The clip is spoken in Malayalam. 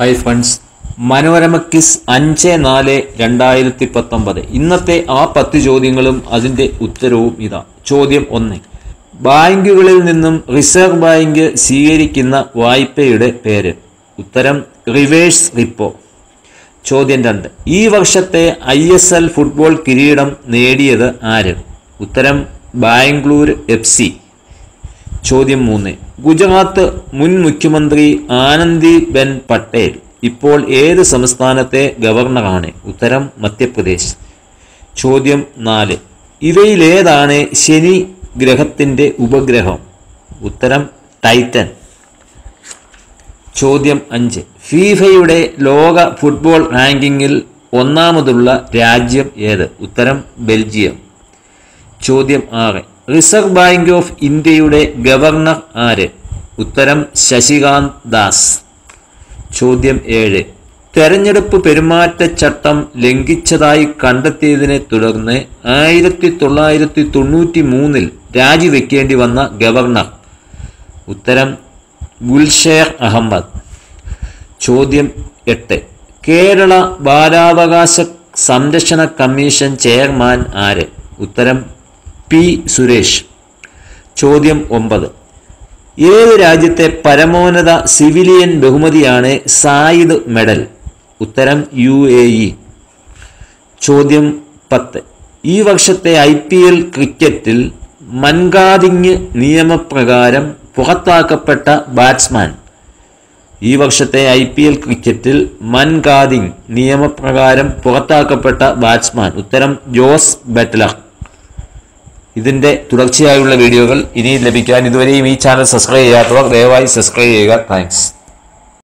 ഹായ് ഫ്രണ്ട്സ് മനോരമ കിസ് അഞ്ച് നാല് രണ്ടായിരത്തി പത്തൊമ്പത് ഇന്നത്തെ ആ പത്ത് ചോദ്യങ്ങളും അതിൻ്റെ ഉത്തരവും ഇതാ ചോദ്യം ഒന്ന് ബാങ്കുകളിൽ നിന്നും റിസർവ് ബാങ്ക് സ്വീകരിക്കുന്ന വായ്പയുടെ പേര് ഉത്തരം റിവേഴ്സ് റിപ്പോ ചോദ്യം രണ്ട് ഈ വർഷത്തെ ഐ എസ് എൽ ഫുട്ബോൾ കിരീടം നേടിയത് ആര് ഉത്തരം ബാംഗ്ലൂർ എഫ് സി ചോദ്യം മൂന്ന് ഗുജറാത്ത് മുൻ മുഖ്യമന്ത്രി ആനന്ദി ബെൻ പട്ടേൽ ഇപ്പോൾ ഏത് സംസ്ഥാനത്തെ ഗവർണറാണ് ഉത്തരം മധ്യപ്രദേശ് ചോദ്യം നാല് ഇവയിലേതാണ് ശനി ഗ്രഹത്തിൻ്റെ ഉപഗ്രഹം ഉത്തരം ടൈറ്റൻ ചോദ്യം അഞ്ച് ഫീഫയുടെ ലോക ഫുട്ബോൾ റാങ്കിങ്ങിൽ ഒന്നാമതുള്ള രാജ്യം ഏത് ഉത്തരം ബെൽജിയം ചോദ്യം ആറ് റിസർവ് ബാങ്ക് ഓഫ് ഇന്ത്യയുടെ ഗവർണർ ആര് ഉത്തരം ശശികാന്ത് ദാസ് ചോദ്യം ഏഴ് തെരഞ്ഞെടുപ്പ് പെരുമാറ്റച്ചട്ടം ലംഘിച്ചതായി കണ്ടെത്തിയതിനെ തുടർന്ന് ആയിരത്തി തൊള്ളായിരത്തി തൊണ്ണൂറ്റി മൂന്നിൽ രാജിവെക്കേണ്ടി വന്ന ഗവർണർ ഉത്തരം ഗുൽഷേർ അഹമ്മദ് ചോദ്യം എട്ട് കേരള ബാലാവകാശ സംരക്ഷണ കമ്മീഷൻ ചെയർമാൻ ആര് ഉത്തരം പി സുരേഷ് ചോദ്യം ഒമ്പത് ഏത് രാജ്യത്തെ പരമോന്നത സിവിലിയൻ ബഹുമതിയാണ് സായിദ് മെഡൽ ഉത്തരം യു എ ഇ ചോദ്യം പത്ത് ഈ വർഷത്തെ ഐ പി എൽ ക്രിക്കറ്റിൽ മൻകാദിങ് നിയമപ്രകാരം പുറത്താക്കപ്പെട്ട ബാറ്റ്സ്മാൻ ഈ വർഷത്തെ ഐ പി എൽ ക്രിക്കറ്റിൽ മൻകാദിങ് നിയമപ്രകാരം പുറത്താക്കപ്പെട്ട ബാറ്റ്സ്മാൻ ഉത്തരം ജോസ് ബട്ട്ലർ ഇതിൻ്റെ തുടർച്ചയായുള്ള വീഡിയോകൾ ഇനി ലഭിക്കാൻ ഇതുവരെയും ഈ ചാനൽ സബ്സ്ക്രൈബ് ചെയ്യാത്തവർ ദയവായി സബ്സ്ക്രൈബ് ചെയ്യുക താങ്ക്സ്